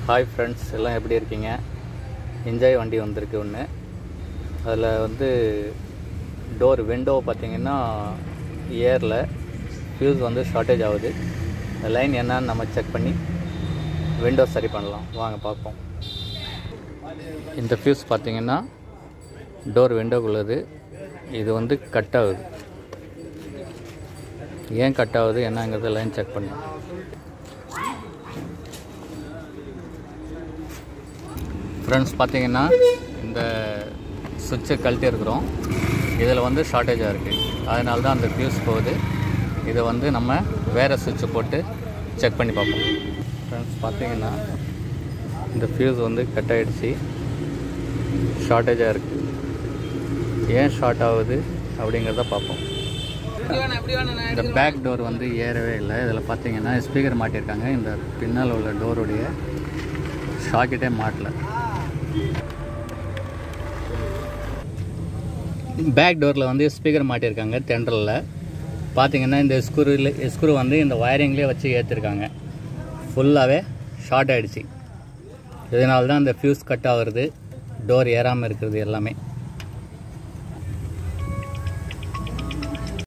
hi friends எல்லாம் எப்படி இருக்கீங்க என்ஜாய் வண்டி வந்திருக்கு ஒன்று அதில் வந்து டோர் விண்டோ பார்த்தீங்கன்னா ஏரில் ஃபியூஸ் வந்து ஷார்ட்டேஜ் ஆகுது லைன் என்னன்னு நம்ம செக் பண்ணி விண்டோ சரி பண்ணலாம் வாங்க பார்ப்போம் இந்த ஃபியூஸ் பார்த்தீங்கன்னா டோர் விண்டோக்குள்ளது இது வந்து கட் ஆகுது ஏன் கட் ஆகுது என்னங்கிறத லைன் செக் பண்ணி ஃப்ரெண்ட்ஸ் பார்த்தீங்கன்னா இந்த சுவிட்சை கழட்டி இருக்கிறோம் இதில் வந்து ஷார்ட்டேஜாக இருக்குது அதனால தான் அந்த ஃபியூஸ் போகுது இதை வந்து நம்ம வேறு சுவிட்சை போட்டு செக் பண்ணி பார்ப்போம் ஃப்ரெண்ட்ஸ் பார்த்தீங்கன்னா இந்த ஃபியூஸ் வந்து கட் ஆகிடுச்சு ஷார்ட்டேஜாக இருக்குது ஏன் ஷார்ட் ஆகுது அப்படிங்கிறத பார்ப்போம் இந்த பேக் டோர் வந்து ஏறவே இல்லை இதில் பார்த்தீங்கன்னா ஸ்பீக்கர் மாட்டியிருக்காங்க இந்த பின்னால் உள்ள டோருடைய ஷாக்கெட்டே மாட்டல பேக் டோரில் வந்து ஸ்பீக்கர் மாட்டியிருக்காங்க தென்றலில் பார்த்தீங்கன்னா இந்த ஸ்க்ரூவில் ஸ்க்ரூ வந்து இந்த வயரிங்லேயே வச்சு ஏற்றிருக்காங்க ஃபுல்லாகவே ஷார்ட் ஆகிடுச்சு இதனால தான் இந்த ஃபியூஸ் கட் ஆகுறது டோர் ஏறாமல் இருக்கிறது எல்லாமே